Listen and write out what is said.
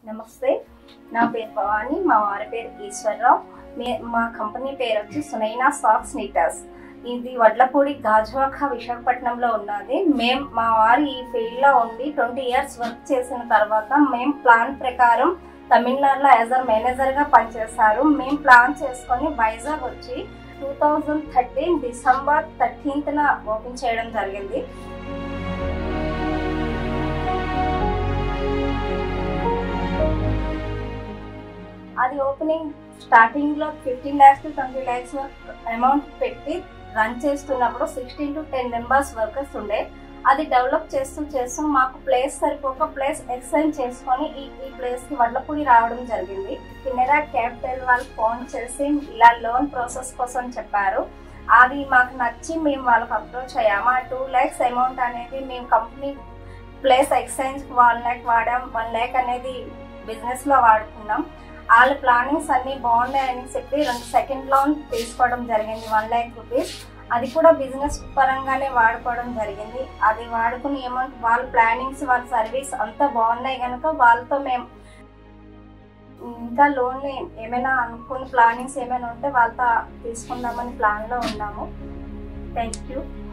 నమస్తే నా పేరు భవాని మా వారి పేరు ఈశ్వరరావు మే మా కంపెనీ పేరు వచ్చి సునైనా సాక్స్ నీటర్స్ ఇది వడ్లపూడి గాజువాక విశాఖపట్నంలో ఉన్నది మేం మా వారు ఈ ఫీల్డ్లో ఉండి ట్వంటీ ఇయర్స్ వర్క్ చేసిన తర్వాత మేము ప్లాన్ ప్రకారం తమిళనాడులో యాజ్ అ మేనేజర్గా పనిచేశారు మేము ప్లాన్ చేసుకొని వైజాగ్ వచ్చి టూ థౌజండ్ థర్టీన్ డిసెంబర్ థర్టీన్త్న ఓపెన్ చేయడం జరిగింది అది ఓపెనింగ్ స్టార్టింగ్ లో fifteen lakhs to twenty lakhs వరకు అమౌంట్ పెట్టి రన్ చేస్తున్నప్పుడు sixteen to ten members workers ఉండే అది డెవలప్ చేస్తూ చేస్తూ మాకు ప్లేస్ సరిపోక ప్లేస్ ఎక్స్చేంజ్ చేసుకొని ఈ ఈ ప్లేస్ కి వడ్లపూడి రావడం జరిగింది కిన్నెరా క్యాపిటల్ వాళ్ళు ఫోన్ చేసి ఇలా లోన్ ప్రాసెస్ కోసం చెప్పారు అది మాకు నచ్చి మేము వాళ్ళకి అప్రోచ్ అయ్యాము ఆ టూ ల్యాక్స్ అమౌంట్ అనేది మేము company place exchange one lakh వాడాం వన్ ల్యాక్ అనేది బిజినెస్ లో వాడుకున్నాం వాళ్ళ ప్లానింగ్స్ అన్ని బాగున్నాయని చెప్పి రెండు సెకండ్ లోన్ తీసుకోవడం జరిగింది వన్ ల్యాక్ రూపీస్ అది కూడా బిజినెస్ పరంగానే వాడుకోవడం జరిగింది అది వాడుకుని ఏమంటే వాళ్ళ ప్లానింగ్స్ వాళ్ళ సర్వీస్ అంతా బాగున్నాయి కనుక వాళ్ళతో మేము ఇంకా లోన్ ఏమైనా అనుకున్న ప్లానింగ్స్ ఏమైనా ఉంటే వాళ్ళతో తీసుకుందామని ప్లాన్లో ఉన్నాము థ్యాంక్ యూ